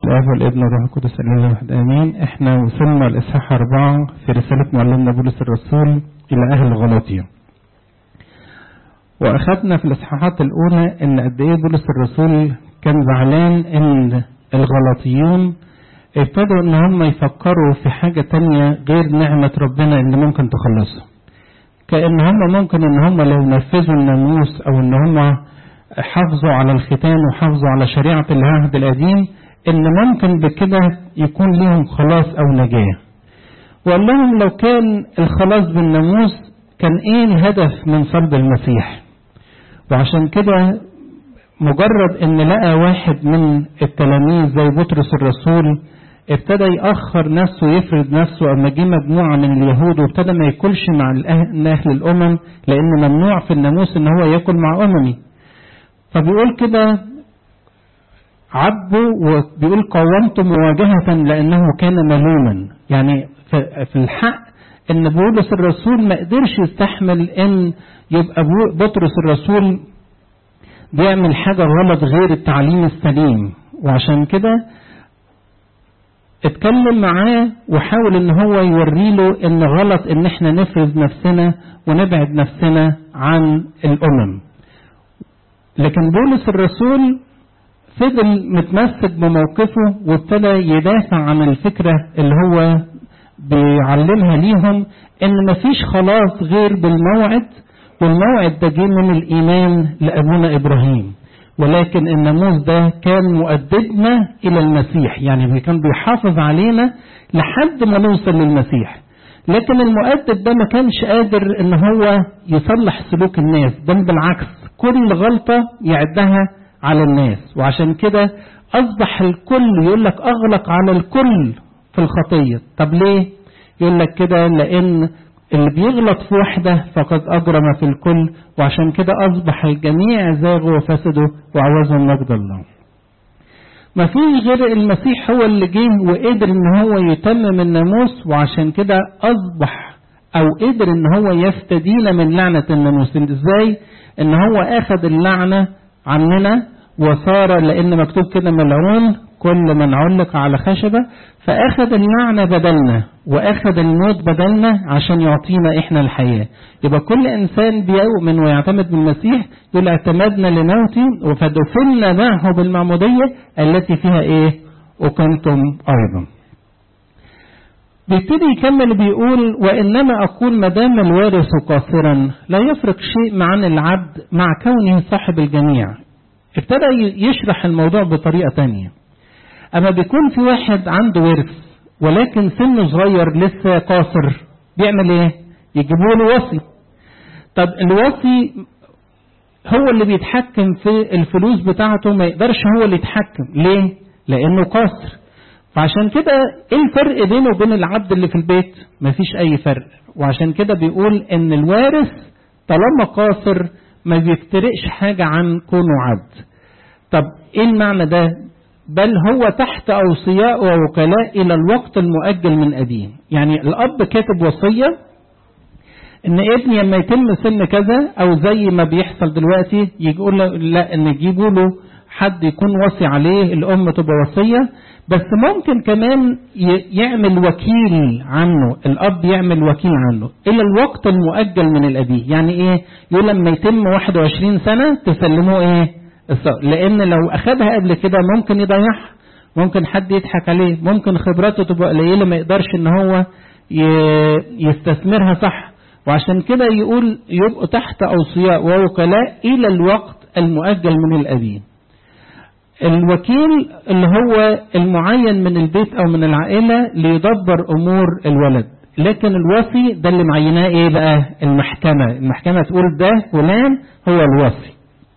الآب والابن والروح القدس الإله الواحد آمين احنا وصلنا الإصحاح أربعة في رسالة معلمنا بولس الرسول إلى أهل غلاطيا وأخذنا في الإصحاحات الأولى إن قد إيه بولس الرسول كان زعلان إن الغلاطيون ابتدوا إن هم يفكروا في حاجة تانية غير نعمة ربنا اللي ممكن تخلصهم كأن هم ممكن إن هم لو نفذوا الناموس أو إن هم حافظوا على الختان وحافظوا على شريعة العهد القديم إن ممكن بكده يكون لهم خلاص أو نجاة وقال لهم لو كان الخلاص بالناموس كان إيه الهدف من صلب المسيح وعشان كده مجرد ان لقى واحد من التلاميذ زي بطرس الرسول ابتدى يأخر نفسه يفرد نفسه اما جه مجموعة من اليهود وابتدى ما ياكلش مع اهل الامم لان ممنوع في الناموس ان هو ياكل مع اممي فبيقول كده عبوا وبيقول قاومت مواجهة لأنه كان ملوما يعني في الحق ان بولس الرسول ما قدرش يستحمل ان يبقى بطرس الرسول بيعمل حاجة غلط غير التعليم السليم وعشان كده اتكلم معاه وحاول ان هو يوري له ان غلط ان احنا نفرز نفسنا ونبعد نفسنا عن الامم لكن بولس الرسول فضل متمسك بموقفه وابتدى يدافع عن الفكرة اللي هو بيعلمها ليهم ان مفيش خلاص غير بالموعد والموعد ده جه من الايمان لابونا ابراهيم ولكن الناموس ده كان مؤدبنا الى المسيح يعني كان بيحافظ علينا لحد ما نوصل للمسيح لكن المؤدب ده ما كانش قادر ان هو يصلح سلوك الناس بل بالعكس كل غلطة يعدها على الناس وعشان كده اصبح الكل يقول لك اغلق على الكل في الخطية طب ليه يقول لك كده لان اللي بيغلط في واحدة فقد أجرم في الكل وعشان كده أصبح الجميع زاغوا وفسدوا وعوزوا مجد الله ما فيش غير المسيح هو اللي جه وقدر ان هو يتمم الناموس وعشان كده أصبح أو قدر ان هو يفتدينا من لعنة الناموس ازاي ان هو أخذ اللعنة عننا وصار لأن مكتوب كده ملعون كل من علق على خشبة فأخذ اللعنة بدلنا وأخذ الموت بدلنا عشان يعطينا إحنا الحياة يبقى كل إنسان بيؤمن ويعتمد بالمسيح يقول اعتمدنا لموتي فدفنا معه بالمعمودية التي فيها إيه أقمتم أيضا بيبتدي يكمل بيقول وإنما أقول ما دام الوارث قاصرا لا يفرق شيء عن العبد مع كونه صاحب الجميع ابتدى يشرح الموضوع بطريقة تانية أما بيكون في واحد عنده ورث ولكن سنه صغير لسه قاصر بيعمل ايه يجيبوا له وصي طب الوصي هو اللي بيتحكم في الفلوس بتاعته ما يقدرش هو اللي يتحكم ليه لانه قاصر فعشان كده ايه الفرق بينه وبين العبد اللي في البيت مفيش اي فرق وعشان كده بيقول ان الوارث طالما قاصر ما بيفترقش حاجة عن كونه عبد طب ايه المعنى ده بل هو تحت أوصياء ووكلاء إلى الوقت المؤجل من أبيه يعني الأب كاتب وصية إن ابني لما يتم سن كذا أو زي ما بيحصل دلوقتي يقول له لا إن يجيبوا له حد يكون وصي عليه الأم تبقى وصية بس ممكن كمان يعمل وكيل عنه الأب يعمل وكيل عنه إلى الوقت المؤجل من الأبيه يعني إيه يقول لما يتم 21 سنة تسلموه إيه لان لو اخدها قبل كده ممكن يضيعها ممكن حد يضحك عليه ممكن خبراته تبقى قليله ما يقدرش ان هو يستثمرها صح وعشان كده يقول يبقوا تحت اوصياء ووكلاء الى الوقت المؤجل من الابين الوكيل اللي هو المعين من البيت او من العائله ليدبر امور الولد لكن الوصي ده اللي معيناه ايه بقى المحكمه المحكمه تقول ده فلان هو الوصي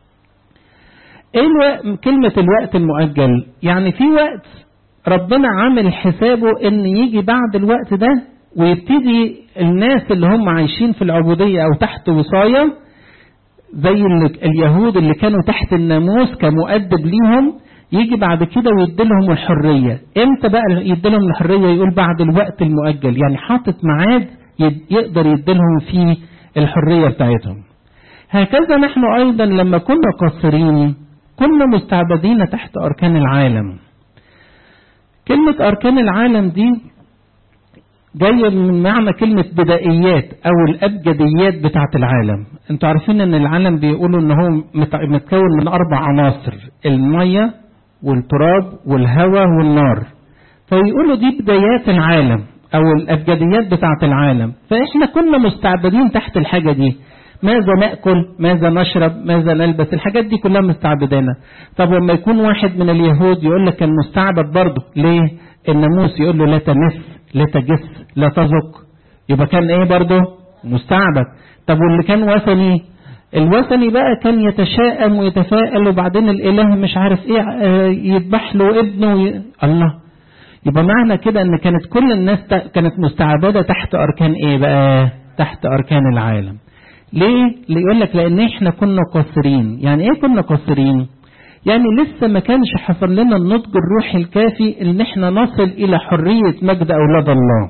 ايه الوقت كلمة الوقت المؤجل يعني في وقت ربنا عامل حسابه ان يجي بعد الوقت ده ويبتدي الناس اللي هم عايشين في العبودية او تحت وصاية زي اليهود اللي كانوا تحت الناموس كمؤدب ليهم يجي بعد كده ويديلهم الحرية امتى بقى يديلهم الحرية يقول بعد الوقت المؤجل يعني حاطط ميعاد يقدر يديلهم فيه الحرية بتاعتهم هكذا نحن ايضا لما كنا قاصرين كنا مستعبدين تحت أركان العالم كلمة أركان العالم دي جاية من معنى كلمة بدائيات أو الأبجديات بتاعة العالم انتوا عارفين ان العالم بيقولوا ان هو متكون من أربع عناصر المية والتراب والهواء والنار فيقولوا دي بدايات العالم أو الأبجديات بتاعة العالم فإحنا كنا مستعبدين تحت الحاجة دي ماذا ناكل ماذا نشرب ماذا نلبس الحاجات دي كلها مستعبدانا طب لما يكون واحد من اليهود يقول لك كان مستعبد برضه ليه الناموس يقول له لا تمس لا تجس لا تذق يبقى كان ايه برضه مستعبد طب واللي كان وثني الوثني بقى كان يتشائم ويتفائل وبعدين الاله مش عارف ايه يذبح له ابنه وي... الله يبقى معنى كده ان كانت كل الناس كانت مستعبده تحت اركان ايه بقى تحت اركان العالم ليه؟ يقول لك لأن إحنا كنا قاصرين، يعني إيه كنا قاصرين؟ يعني لسه ما كانش حصل لنا النضج الروحي الكافي إن إحنا نصل إلى حرية مجد أولاد الله.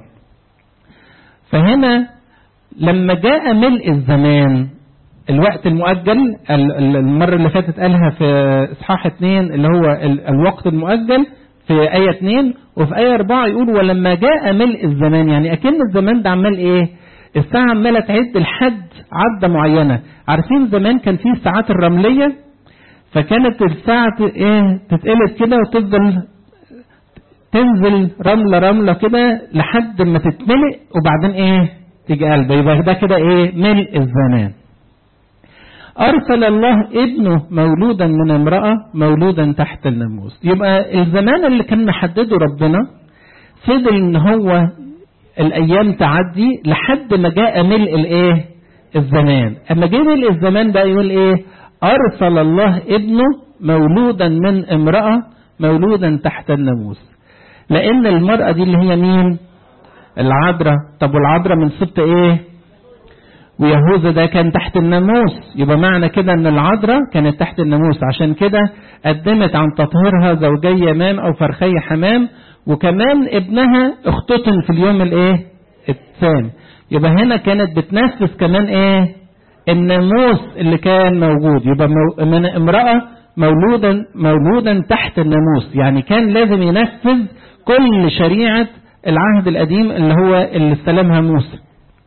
فهنا لما جاء ملء الزمان الوقت المؤجل المرة اللي فاتت قالها في إصحاح اثنين اللي هو الوقت المؤجل في آية اثنين وفي آية أربعة يقول ولما جاء ملء الزمان يعني أكن الزمان ده عمال إيه؟ الساعة عمالة تعد لحد عدة معينة عارفين زمان كان في الساعات الرملية فكانت الساعة ايه تتقلب كده وتفضل تنزل رملة رملة كده لحد ما تتملئ وبعدين ايه تيجي قلبه يبقى ده كده ايه ملء الزمان أرسل الله ابنه مولودا من امرأة مولودا تحت الناموس يبقى الزمان اللي كان محدده ربنا فضل ان هو الايام تعدي لحد ما جاء ملء الايه الزمان اما جه ملء الزمان بقى يقول ايه ارسل الله ابنه مولودا من امراه مولودا تحت الناموس لان المراه دي اللي هي مين العذراء طب والعذراء من سبط ايه ويهوذا ده كان تحت الناموس يبقى معنى كده ان العذراء كانت تحت الناموس عشان كده قدمت عن تطهيرها زوجي يمام او فرخي حمام وكمان ابنها اختتن في اليوم الايه الثاني يبقى هنا كانت بتنفذ كمان ايه الناموس اللي كان موجود يبقى من امرأة مولودا مولودا تحت الناموس يعني كان لازم ينفذ كل شريعة العهد القديم اللي هو اللي استلمها موسى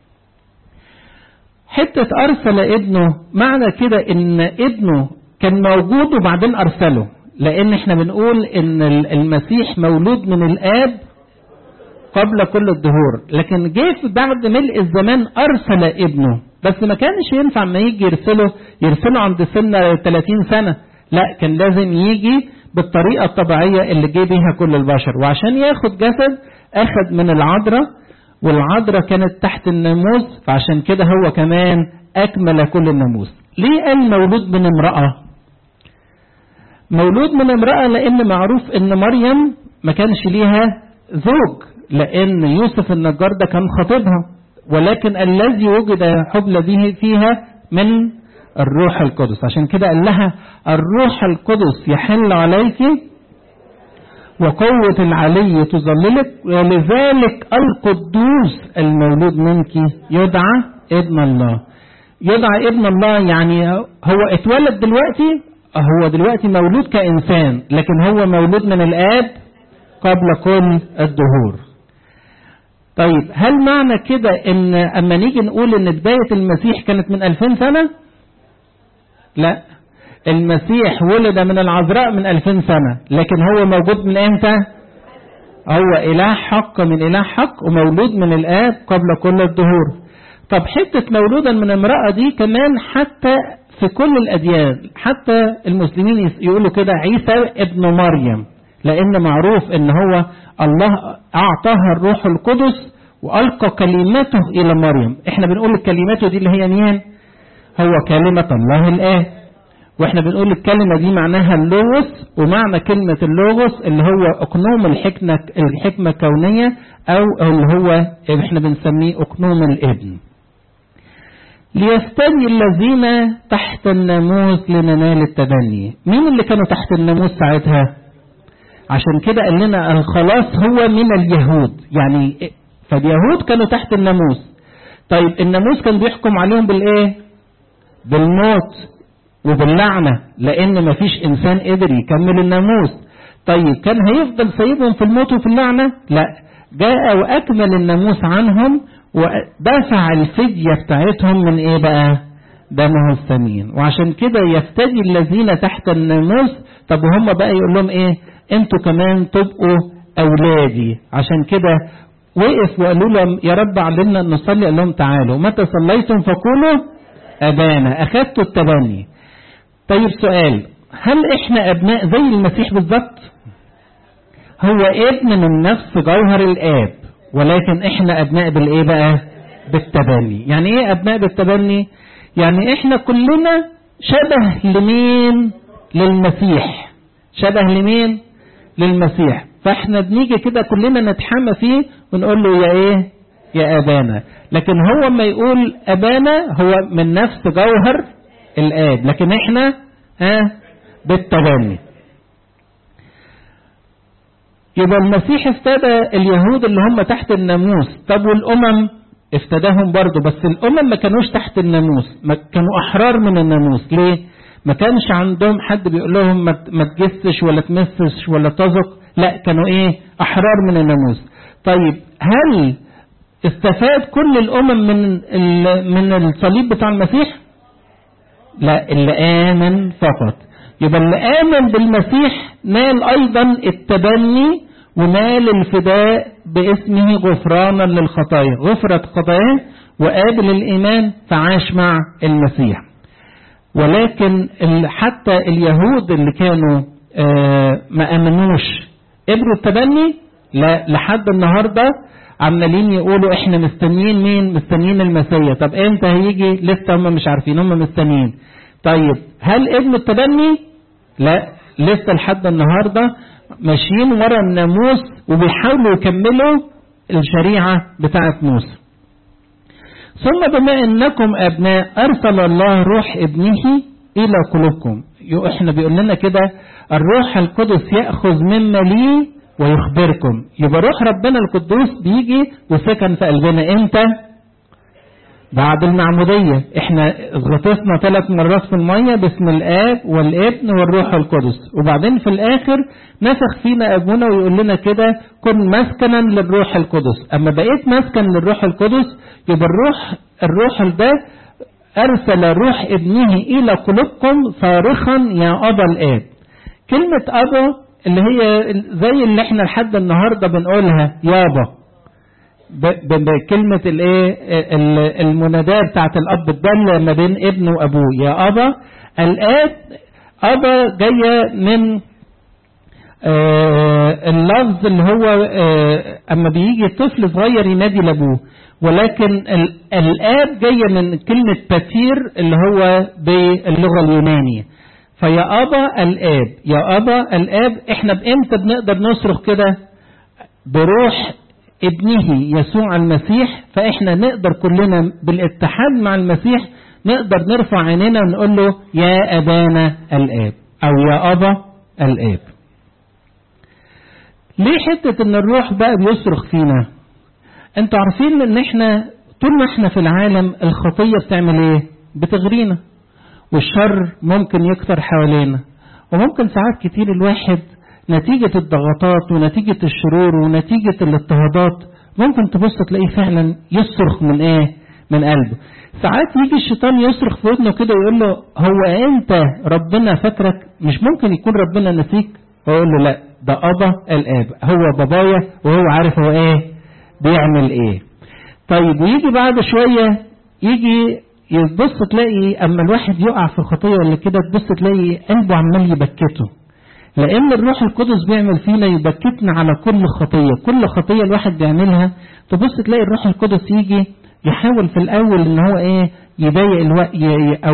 حتة أرسل ابنه معنى كده إن ابنه كان موجود وبعدين أرسله لأن احنا بنقول إن المسيح مولود من الآب قبل كل الدهور لكن جه في بعد ملء الزمان أرسل ابنه بس ما كانش ينفع ما يجي يرسله يرسله عند سن 30 سنة لا كان لازم يجي بالطريقة الطبيعية اللي جه بيها كل البشر وعشان ياخد جسد أخد من العذراء والعذراء كانت تحت الناموس فعشان كده هو كمان أكمل كل الناموس ليه قال مولود من امرأة مولود من امرأة لأن معروف إن مريم ما كانش ليها زوج لأن يوسف النجار ده كان خطيبها ولكن الذي وجد حبل به فيها من الروح القدس عشان كده قال لها الروح القدس يحل عليك وقوة العلي تظللك ولذلك القدوس المولود منك يدعى ابن الله يدعى ابن الله يعني هو اتولد دلوقتي هو دلوقتي مولود كإنسان لكن هو مولود من الآب قبل كل الدهور طيب هل معنى كده ان اما نيجي نقول ان بداية المسيح كانت من 2000 سنة لا المسيح ولد من العذراء من 2000 سنة لكن هو موجود من امتى هو اله حق من اله حق ومولود من الاب قبل كل الدهور طب حتة مولودا من امرأة دي كمان حتى في كل الاديان حتى المسلمين يقولوا كده عيسى ابن مريم لان معروف ان هو الله اعطاها الروح القدس والقى كلمته الى مريم احنا بنقول كلمته دي اللي هي مين هو كلمة الله الآب واحنا بنقول الكلمة دي معناها اللوغوس ومعنى كلمة اللوغوس اللي هو اقنوم الحكمة الحكمة الكونية او اللي هو احنا بنسميه اقنوم الابن ليستني الذين تحت الناموس لننال التبني مين اللي كانوا تحت الناموس ساعتها عشان كده قال لنا الخلاص هو من اليهود يعني فاليهود كانوا تحت الناموس طيب الناموس كان بيحكم عليهم بالايه بالموت وباللعنة لأن مفيش إنسان قدر يكمل الناموس طيب كان هيفضل سايبهم في الموت وفي اللعنة لا جاء وأكمل الناموس عنهم ودفع الفدية بتاعتهم من ايه بقى دمه الثمين وعشان كده يفتدي الذين تحت الناموس طب وهم بقى يقول لهم ايه انتوا كمان تبقوا اولادي عشان كده وقف وقالوا لهم يا رب علمنا ان نصلي قال لهم تعالوا متى صليتم فقولوا ابانا اخذتوا التبني طيب سؤال هل احنا ابناء زي المسيح بالظبط هو ابن من نفس جوهر الاب ولكن احنا ابناء بالايه بقى بالتبني يعني ايه ابناء بالتبني يعني احنا كلنا شبه لمين للمسيح شبه لمين للمسيح فاحنا بنيجي كده كلنا نتحمى فيه ونقول له يا ايه يا ابانا لكن هو ما يقول ابانا هو من نفس جوهر الاب لكن احنا ها بالتبني يبقى المسيح افتدى اليهود اللي هم تحت الناموس طب والامم افتداهم برضه بس الامم ما كانوش تحت الناموس ما كانوا احرار من الناموس ليه ما كانش عندهم حد بيقول لهم ما تجسش ولا تمسش ولا تزق لا كانوا ايه احرار من الناموس طيب هل استفاد كل الامم من من الصليب بتاع المسيح لا اللي امن فقط يبقى اللي امن بالمسيح نال ايضا التبني ونال الفداء باسمه غفرانا للخطايا غفرت خطاياه وقابل الايمان فعاش مع المسيح ولكن حتى اليهود اللي كانوا ما امنوش قبلوا التبني لا لحد النهارده عمالين يقولوا احنا مستنيين مين مستنيين المسيا طب امتى هيجي لسه هم مش عارفين هم مستنيين طيب هل ابن التبني لا لسه لحد النهارده ماشيين ورا الناموس وبيحاولوا يكملوا الشريعه بتاعه موسى ثم بما انكم ابناء ارسل الله روح ابنه الى قلوبكم احنا بيقول لنا كده الروح القدس ياخذ مما لي ويخبركم يبقى روح ربنا القدوس بيجي وسكن في قلبنا امتى بعد المعمودية احنا غطسنا ثلاث مرات في المية باسم الاب والابن والروح القدس وبعدين في الاخر نفخ فينا ابونا ويقول لنا كده كن مسكنا للروح القدس اما بقيت مسكن للروح القدس يبقى الروح الروح ده ارسل روح ابنه الى قلوبكم صارخا يا ابا الاب كلمة ابا اللي هي زي اللي احنا لحد النهارده بنقولها يابا بكلمة الايه المناداة بتاعت الاب الدالة ما بين ابنه وابوه يا ابا الاب ابا جاية من آه اللفظ اللي هو آه اما بيجي طفل صغير ينادي لابوه ولكن الاب جاية من كلمة باتير اللي هو باللغة اليونانية فيا ابا الاب يا ابا الاب احنا بامتى بنقدر نصرخ كده بروح ابنه يسوع المسيح فاحنا نقدر كلنا بالاتحاد مع المسيح نقدر نرفع عينينا ونقول له يا ابانا الاب او يا ابا الاب ليه حتة ان الروح بقى بيصرخ فينا انتوا عارفين ان احنا طول ما احنا في العالم الخطية بتعمل ايه بتغرينا والشر ممكن يكثر حوالينا وممكن ساعات كتير الواحد نتيجة الضغطات ونتيجة الشرور ونتيجة الاضطهادات ممكن تبص تلاقيه فعلا يصرخ من ايه من قلبه ساعات يجي الشيطان يصرخ في ودنه كده ويقول له هو انت ربنا فاكرك مش ممكن يكون ربنا نسيك ويقول له لا ده ابا الاب هو بابايا وهو عارف هو ايه بيعمل ايه طيب ويجي بعد شوية يجي يبص تلاقي اما الواحد يقع في خطية ولا كده تبص تلاقي قلبه عمال يبكته لان الروح القدس بيعمل فينا يبكتنا على كل خطيه كل خطيه الواحد بيعملها تبص تلاقي الروح القدس يجي يحاول في الاول ان هو ايه يضايق الوقت او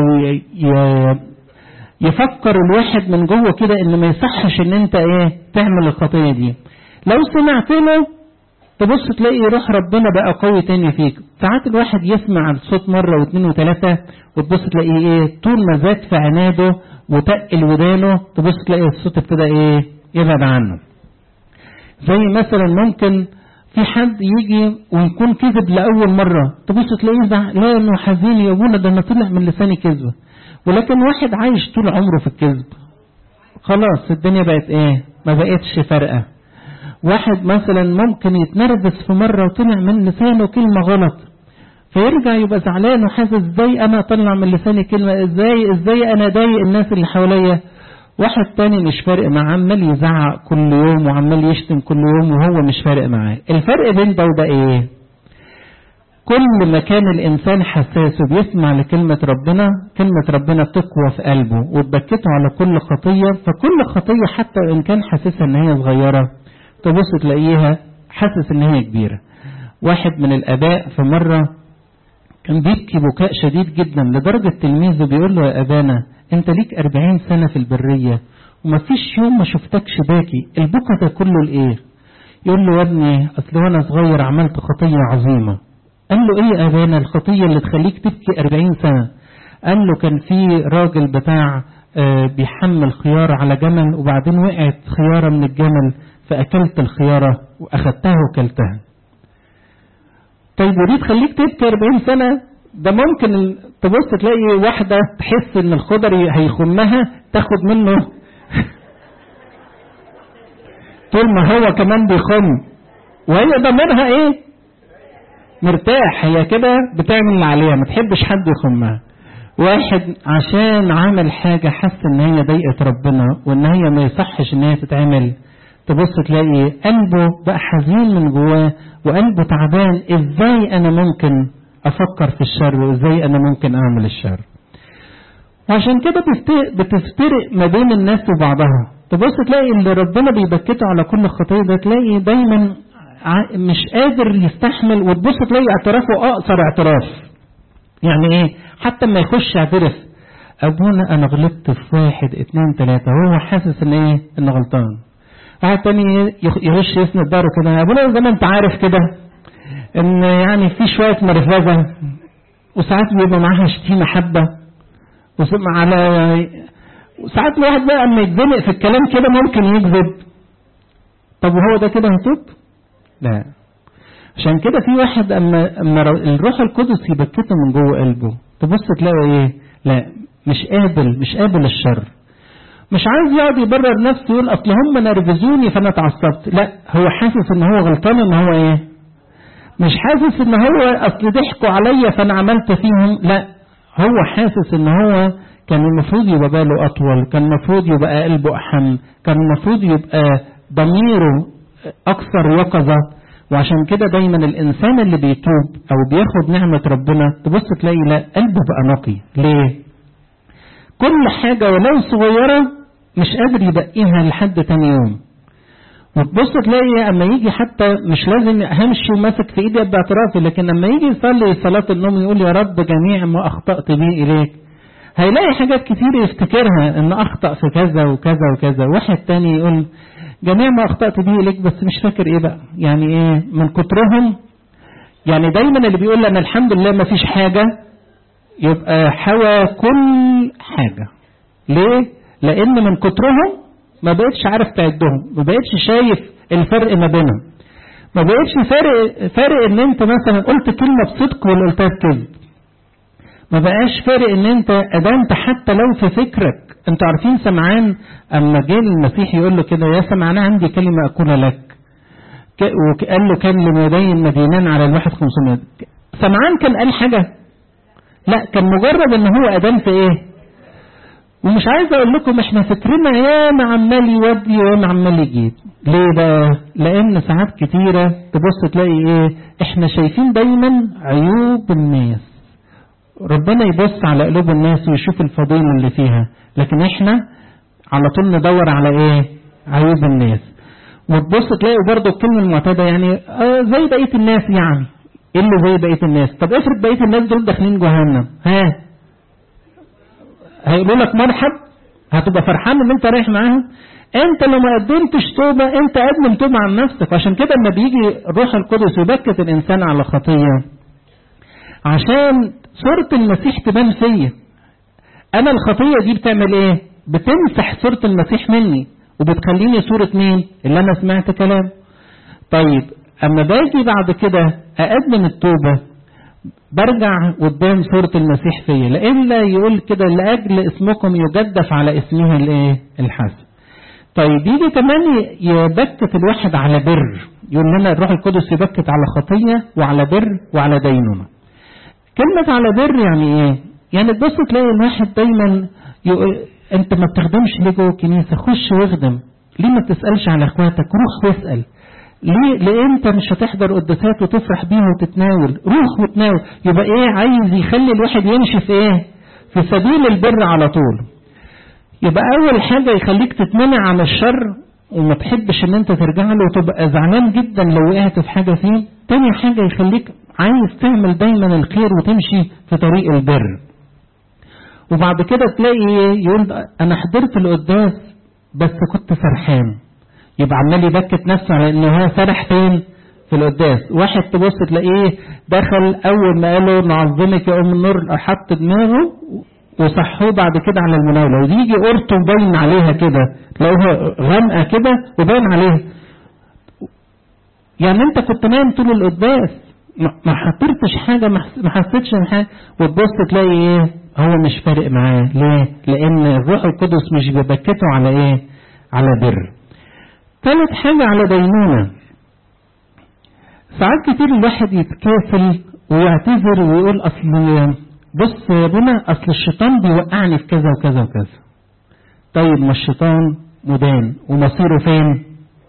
يفكر الواحد من جوه كده ان ما يصحش ان انت ايه تعمل الخطيه دي لو سمعت له تبص تلاقي روح ربنا بقى قوي تاني فيك ساعات الواحد يسمع الصوت مرة واثنين وثلاثة وتبص تلاقيه ايه طول ما زاد في عناده وتقل ودانه تبص تلاقي الصوت ابتدى ايه يبعد عنه زي مثلا ممكن في حد يجي ويكون كذب لأول مرة تبص تلاقيه زعلان وحزين يا ابونا ده انا طلع من لساني كذبة ولكن واحد عايش طول عمره في الكذب خلاص الدنيا بقت ايه ما بقتش فارقة واحد مثلا ممكن يتنرفز في مرة وطلع من لسانه كلمة غلط فيرجع يبقى زعلان وحاسس ازاي انا اطلع من لساني كلمة ازاي ازاي انا ضايق الناس اللي حواليا واحد تاني مش فارق معاه عمال يزعق كل يوم وعمال يشتم كل يوم وهو مش فارق معاه الفرق بين ده وده ايه كل ما كان الانسان حساس وبيسمع لكلمة ربنا كلمة ربنا تقوى في قلبه وتبكته على كل خطية فكل خطية حتى وان كان حاسسها ان هي صغيرة تبص تلاقيها حاسس ان هي كبيرة واحد من الاباء في مرة كان بيبكي بكاء شديد جدا لدرجة تلميذه بيقول له يا أبانا أنت ليك أربعين سنة في البرية ومفيش يوم ما شفتكش باكي البكا ده كله لإيه يقول له يا ابني أصل وأنا صغير عملت خطية عظيمة قال له إيه يا أبانا الخطية اللي تخليك تبكي أربعين سنة قال له كان في راجل بتاع آه بيحمل خيارة على جمل وبعدين وقعت خيارة من الجمل فأكلت الخيارة وأخدتها وكلتها طيب ودي تخليك تبكي 40 سنة ده ممكن تبص تلاقي واحدة تحس ان الخضر هيخمها تاخد منه طول ما هو كمان بيخم وهي ضميرها ايه مرتاح هي كده بتعمل اللي عليها ما تحبش حد يخمها واحد عشان عمل حاجة حس ان هي ضايقت ربنا وان هي ما يصحش ان هي تتعمل تبص تلاقي قلبه بقى حزين من جواه وقلبه تعبان ازاي انا ممكن افكر في الشر وازاي انا ممكن اعمل الشر وعشان كده بتفترق ما بين الناس وبعضها تبص تلاقي اللي ربنا بيبكته على كل خطيه ده تلاقي دايما مش قادر يستحمل وتبص تلاقي اعترافه اقصر اعتراف يعني ايه حتى ما يخش يعترف ابونا انا غلطت في واحد اتنين تلاته وهو حاسس ان ايه انه غلطان واحد تاني يخش يسند داره كده يا ابونا زي ما انت عارف كده ان يعني في شويه مرفزه وساعات بيبقى معاها شتيمه حبه وسمع على وساعات الواحد بقى اما يتزنق في الكلام كده ممكن يكذب طب وهو ده كده هتوب؟ لا عشان كده في واحد اما اما الروح القدس يبكته من جوه قلبه تبص تلاقي ايه؟ لا مش قابل مش قابل الشر مش عايز يقعد يبرر نفسه يقول اصل هم نرفزوني فانا اتعصبت لا هو حاسس ان هو غلطان ان هو ايه مش حاسس ان هو اصل ضحكوا عليا فانا عملت فيهم لا هو حاسس ان هو كان المفروض يبقى باله اطول كان المفروض يبقى قلبه احن كان المفروض يبقى ضميره اكثر يقظه وعشان كده دايما الانسان اللي بيتوب او بياخد نعمه ربنا تبص تلاقي لا قلبه بقى نقي ليه كل حاجه ولو صغيره مش قادر يبقيها لحد تاني يوم وتبص تلاقي اما يجي حتى مش لازم همشي وماسك في ايدي باعترافي لكن اما يجي يصلي صلاه النوم يقول يا رب جميع ما اخطات به اليك هيلاقي حاجات كتير يفتكرها ان اخطا في كذا وكذا وكذا واحد تاني يقول جميع ما اخطات به اليك بس مش فاكر ايه بقى يعني ايه من كترهم يعني دايما اللي بيقول انا الحمد لله ما فيش حاجه يبقى حوى كل حاجه ليه لان من كترهم ما بقتش عارف تعدهم ما بقتش شايف الفرق ما بينهم ما بقتش فارق فارق ان انت مثلا قلت كلمه بصدق ولا قلتها بكذب ما بقاش فارق ان انت ادمت حتى لو في فكرك انتوا عارفين سمعان اما جه المسيح يقول له كده يا سمعان عندي كلمه اقولها لك وقال له كان لمدين مدينان على الواحد 500 سمعان كان قال حاجه لا كان مجرد ان هو ادم في ايه ومش عايز اقول لكم احنا فكرنا ياما عمال يودي وياما عمال يجيب ليه بقى لان ساعات كتيره تبص تلاقي ايه احنا شايفين دايما عيوب الناس ربنا يبص على قلوب الناس ويشوف الفضيلة اللي فيها لكن احنا على طول ندور على ايه عيوب الناس وتبص تلاقي برضه الكلمة المعتادة يعني آه زي بقية الناس يعني ايه اللي زي بقية الناس طب افرض بقية الناس دول داخلين جهنم ها هيقولوا لك مرحب هتبقى فرحان ان انت رايح معاهم انت لو ما قدمتش توبة انت قدم توبة عن نفسك عشان كده لما بيجي الروح القدس يبكت الانسان على خطية عشان صورة المسيح تبان فيا انا الخطية دي بتعمل ايه بتمسح صورة المسيح مني وبتخليني صورة مين اللي انا سمعت كلام طيب اما باجي بعد كده اقدم التوبة برجع قدام صورة المسيح فيا لإلا يقول كده لأجل اسمكم يجدف على اسمه الايه الحسن طيب يجي كمان يبكت الواحد على بر يقول لنا الروح القدس يبكت على خطية وعلى بر وعلى دينونة كلمة على بر يعني ايه يعني تبص تلاقي الواحد دايما يقول انت ما بتخدمش ليه جوه الكنيسة خش واخدم ليه ما تسألش على اخواتك روح واسأل ليه ليه انت مش هتحضر قداسات وتفرح بيها وتتناول روح وتناول يبقى ايه عايز يخلي الواحد يمشي في ايه في سبيل البر على طول يبقى اول حاجة يخليك تتمنع عن الشر وما تحبش ان انت ترجع له وتبقى زعلان جدا لو وقعت في حاجة فيه تاني حاجة يخليك عايز تعمل دايما الخير وتمشي في طريق البر وبعد كده تلاقي يقول انا حضرت القداس بس كنت فرحان يبقى عمال يبكت نفسه على انه هو سرح فين في القداس واحد تبص تلاقيه دخل اول ما قالوا نعظمك يا ام النور حط دماغه وصحوه بعد كده على المناوله ويجي قرطه باين عليها كده تلاقوها غامقه كده وباين عليها يعني انت كنت نايم طول القداس ما حطرتش حاجه ما حسيتش حاجه وتبص تلاقي ايه هو مش فارق معاه ليه لان الروح القدس مش بيبكته على ايه على بر ثالث حاجة على دينونة ساعات كتير الواحد يتكاسل ويعتذر ويقول أصل بص يا ابونا أصل الشيطان بيوقعني في كذا وكذا وكذا طيب ما الشيطان مدان ومصيره فين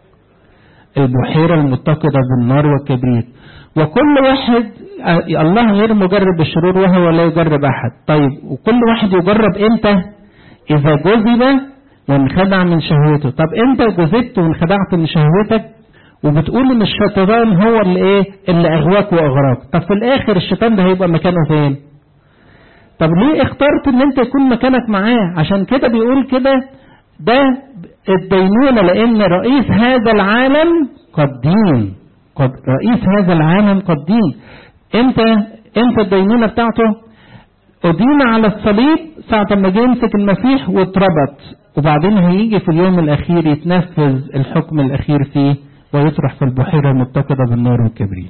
البحيرة المتقدة بالنار والكبريت وكل واحد الله غير مجرب بالشرور وهو لا يجرب أحد طيب وكل واحد يجرب إمتى إذا جذب وانخدع من شهوته طب انت جذبت وانخدعت من شهوتك وبتقول ان الشيطان هو اللي ايه اللي اغواك واغراك طب في الاخر الشيطان ده هيبقى مكانه فين طب ليه اخترت ان انت يكون مكانك معاه عشان كده بيقول كده ده الدينونة لان رئيس هذا العالم قد دين قد رئيس هذا العالم قد دين امتى امتى الدينونة بتاعته أدين على الصليب ساعة ما جه يمسك المسيح واتربط وبعدين هيجي في اليوم الأخير يتنفذ الحكم الأخير فيه ويطرح في البحيرة المتقدة بالنار والكبريت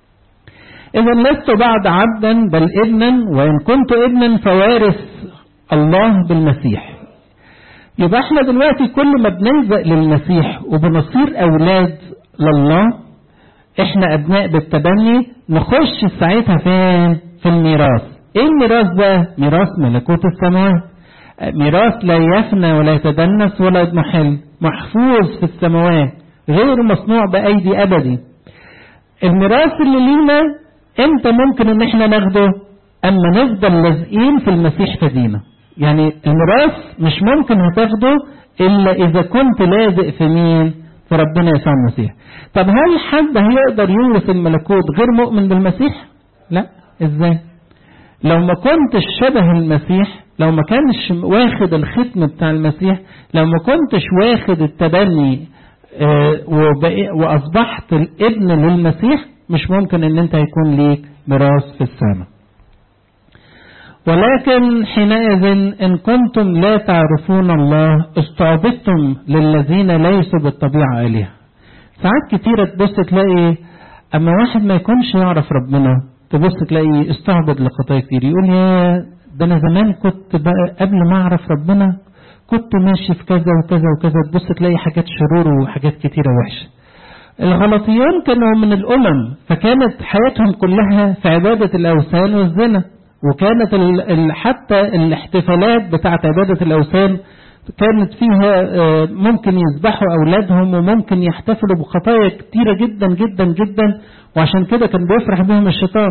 إذا لست بعد عبدا بل ابنا وإن كنت ابنا فوارث الله بالمسيح يبقى احنا دلوقتي كل ما بنلجأ للمسيح وبنصير أولاد لله احنا أبناء بالتبني نخش ساعتها فين في الميراث ايه الميراث ده ميراث ملكوت السماوات ميراث لا يفنى ولا يتدنس ولا يضمحل محفوظ في السماوات غير مصنوع بأيدي أبدي الميراث اللي لينا امتى ممكن ان احنا ناخده اما نفضل لازقين في المسيح فدينا يعني الميراث مش ممكن هتاخده الا اذا كنت لازق في مين في ربنا يسوع المسيح طب هل حد هيقدر يورث الملكوت غير مؤمن بالمسيح لا ازاي لو ما كنتش شبه المسيح لو ما كانش واخد الختم بتاع المسيح لو ما كنتش واخد التبني آه واصبحت الابن للمسيح مش ممكن ان انت يكون ليك ميراث في السماء ولكن حينئذ ان كنتم لا تعرفون الله استعبدتم للذين ليسوا بالطبيعه الهه ساعات كتيره تبص تلاقي اما واحد ما يكونش يعرف ربنا تبص تلاقي استعبد لخطايا كتير يقول يا ده انا زمان كنت بقى قبل ما اعرف ربنا كنت ماشي في كذا وكذا وكذا تبص تلاقي حاجات شرور وحاجات كتيره وحشه الغلطيون كانوا من الامم فكانت حياتهم كلها في عباده الاوثان والزنا وكانت ال حتى الاحتفالات بتاعت عباده الاوثان كانت فيها ممكن يذبحوا اولادهم وممكن يحتفلوا بخطايا كتيره جدا جدا جدا وعشان كده كان بيفرح بهم الشيطان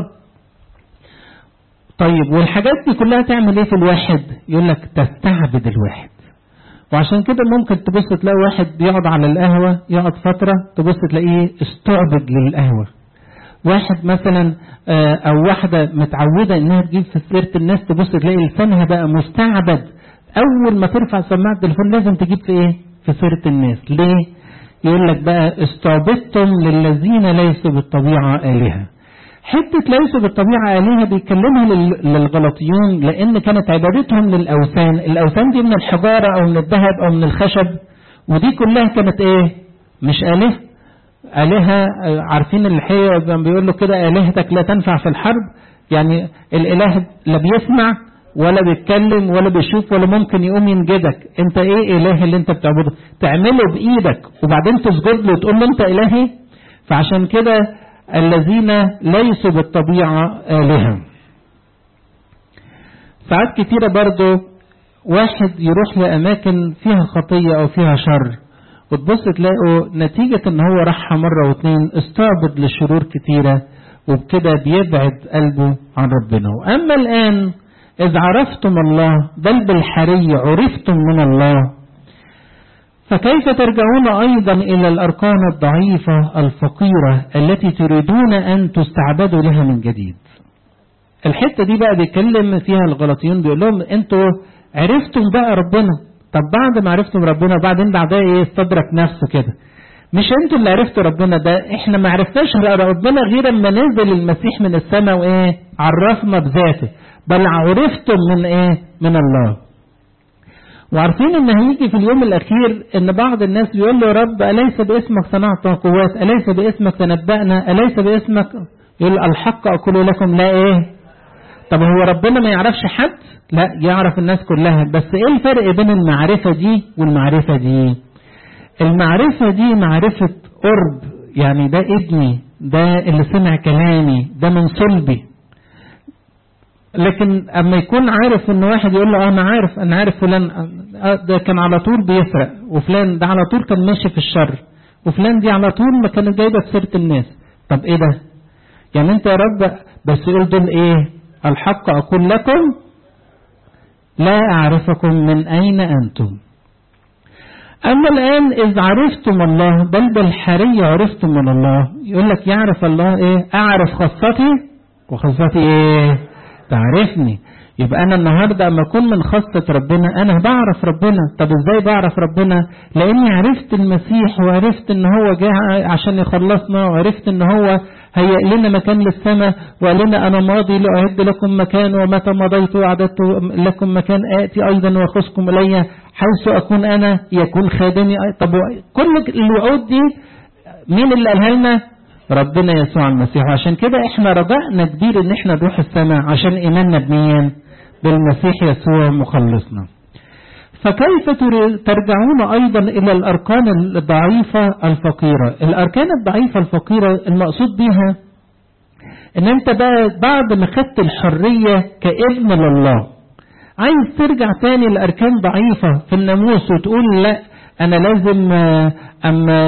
طيب والحاجات دي كلها تعمل ايه في الواحد يقول لك تستعبد الواحد وعشان كده ممكن تبص تلاقي واحد بيقعد على القهوة يقعد فترة تبص تلاقيه استعبد للقهوة واحد مثلا او واحدة متعودة انها تجيب في سيرة الناس تبص تلاقي لسانها بقى مستعبد اول ما ترفع سماعة التليفون لازم تجيب في ايه في سيرة الناس ليه يقول لك بقى استعبدتم للذين ليسوا بالطبيعة آلهة حتة ليسوا بالطبيعة آلهة بيتكلمها للغلطيون لأن كانت عبادتهم للأوثان الأوثان دي من الحجارة أو من الذهب أو من الخشب ودي كلها كانت إيه مش آلهة آلهة عارفين الحية بيقول له كده آلهتك لا تنفع في الحرب يعني الإله لا بيسمع ولا بيتكلم ولا بيشوف ولا ممكن يقوم ينجدك انت ايه اله اللي انت بتعبده تعمله بايدك وبعدين تسجد له وتقول له انت الهي فعشان كده الذين ليسوا بالطبيعة آلهة ساعات كتيرة برضو واحد يروح لأماكن فيها خطية أو فيها شر وتبص تلاقوا نتيجة ان هو راحها مرة واتنين استعبد لشرور كتيرة وبكده بيبعد قلبه عن ربنا وأما الآن إذ عرفتم الله بل بالحري عرفتم من الله فكيف ترجعون أيضا إلى الأركان الضعيفة الفقيرة التي تريدون أن تستعبدوا لها من جديد الحتة دي بقى بيتكلم فيها الغلطيون بيقول لهم انتوا عرفتم بقى ربنا طب بعد ما عرفتم ربنا بعدين بعدها ايه استدرك نفسه كده مش انتوا اللي عرفتوا ربنا ده احنا ما عرفناش ربنا غير اما نزل المسيح من السماء وايه عرفنا بذاته بل عرفتم من ايه من الله وعارفين ان هيجي في اليوم الاخير ان بعض الناس بيقول له يا رب اليس باسمك صنعت قوات اليس باسمك تنبأنا اليس باسمك يقول الحق اقول لكم لا ايه طب هو ربنا ما يعرفش حد لا يعرف الناس كلها بس ايه الفرق بين المعرفة دي والمعرفة دي المعرفة دي معرفة قرب يعني ده ابني ده اللي سمع كلامي ده من صلبي لكن اما يكون عارف ان واحد يقول له انا عارف انا عارف فلان ده كان على طول بيسرق وفلان ده على طول كان ماشي في الشر وفلان دي على طول ما كانت جايبه في سيره الناس طب ايه ده يعني انت يا رب بس يقول دول ايه الحق اقول لكم لا اعرفكم من اين انتم اما الان اذ عرفتم الله بل بالحري عرفتم من الله يقول لك يعرف الله ايه اعرف خاصتي وخاصتي ايه تعرفني يبقى انا النهارده اما اكون من خاصه ربنا انا بعرف ربنا طب ازاي بعرف ربنا لاني عرفت المسيح وعرفت ان هو جاء عشان يخلصنا وعرفت ان هو هيئ لنا مكان للسماء وقال لنا انا ماضي لاعد لكم مكان ومتى مضيت واعددت لكم مكان اتي ايضا واخذكم الي حيث اكون انا يكون خادمي طب كل الوعود دي مين اللي قالها لنا ربنا يسوع المسيح وعشان كده احنا رجائنا كبير ان احنا نروح السماء عشان ايماننا بمين بالمسيح يسوع مخلصنا فكيف ترجعون ايضا الى الاركان الضعيفة الفقيرة الاركان الضعيفة الفقيرة المقصود بها ان انت بقى بعد ما خدت الحرية كابن لله عايز ترجع تاني لاركان ضعيفة في الناموس وتقول لا انا لازم اما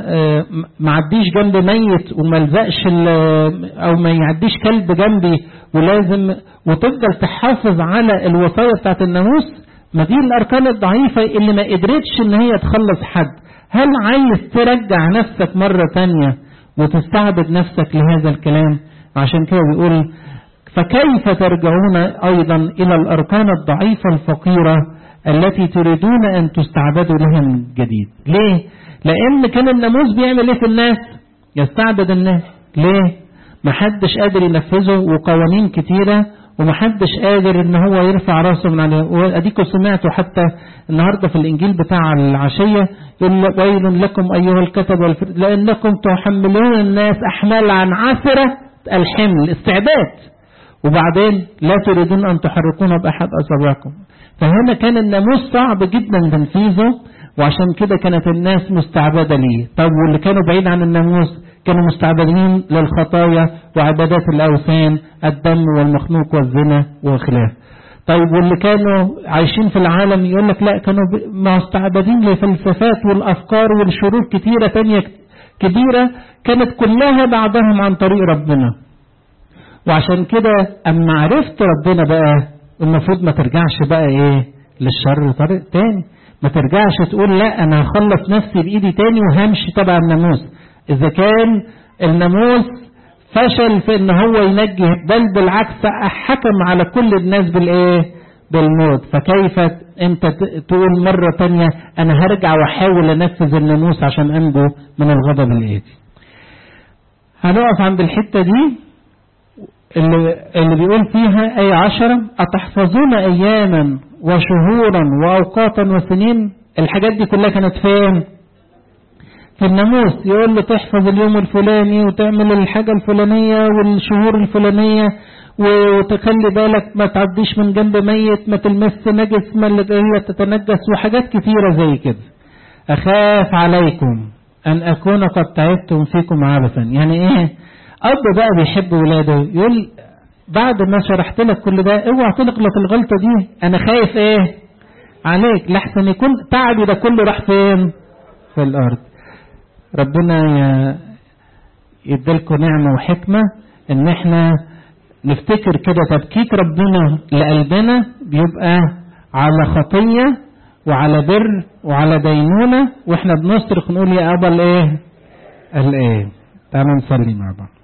ما عديش جنب ميت وما الزقش او ما يعديش كلب جنبي ولازم وتفضل تحافظ على الوصايا بتاعت الناموس ما دي الاركان الضعيفه اللي ما قدرتش ان هي تخلص حد هل عايز ترجع نفسك مره تانية وتستعبد نفسك لهذا الكلام عشان كده بيقول فكيف ترجعون ايضا الى الاركان الضعيفه الفقيره التي تريدون ان تستعبدوا لها من جديد ليه لان كان الناموس بيعمل ايه في الناس يستعبد الناس ليه محدش قادر ينفذه وقوانين كتيرة ومحدش قادر ان هو يرفع راسه من عليه واديكم سمعتوا حتى النهارده في الانجيل بتاع العشيه يقول ويل لكم ايها الكتب والفرد لانكم تحملون الناس احمال عن عثره الحمل استعباد وبعدين لا تريدون ان تحركون باحد اصابعكم فهنا كان الناموس صعب جدا تنفيذه وعشان كده كانت الناس مستعبدة ليه طب واللي كانوا بعيد عن الناموس كانوا مستعبدين للخطايا وعبادات الأوثان الدم والمخنوق والزنا وخلاف طيب واللي كانوا عايشين في العالم يقول لك لا كانوا مستعبدين لفلسفات والأفكار والشرور كتيرة تانية كبيرة كانت كلها بعضهم عن طريق ربنا وعشان كده أما عرفت ربنا بقى المفروض ما ترجعش بقى ايه للشر طريق تاني ما ترجعش تقول لا انا هخلص نفسي بايدي تاني وهمشي تبع الناموس اذا كان الناموس فشل في ان هو ينجي بل بالعكس حكم على كل الناس بالايه بالموت فكيف انت تقول مرة تانية انا هرجع واحاول انفذ الناموس عشان انجو من الغضب الاتي هنقف عند الحتة دي اللي, اللي بيقول فيها آية عشرة أتحفظون أياما وشهورا وأوقاتا وسنين الحاجات دي كلها كانت فين في الناموس يقول له تحفظ اليوم الفلاني وتعمل الحاجة الفلانية والشهور الفلانية وتخلي بالك ما تعديش من جنب ميت ما تلمس نجس ما اللي هي تتنجس وحاجات كتيرة زي كده أخاف عليكم أن أكون قد تعبتم فيكم عبثا يعني إيه أب بقى بيحب ولاده يقول بعد ما شرحت لك كل ده اوعى تغلط الغلطة دي أنا خايف إيه عليك لحسن يكون تعبي ده كله راح فين في الأرض ربنا يديلكم نعمة وحكمة إن إحنا نفتكر كده تبكيت ربنا لقلبنا بيبقى على خطية وعلى بر وعلى دينونة واحنا بنصرخ نقول يا أبا الايه الايه تعالوا نصلي مع بعض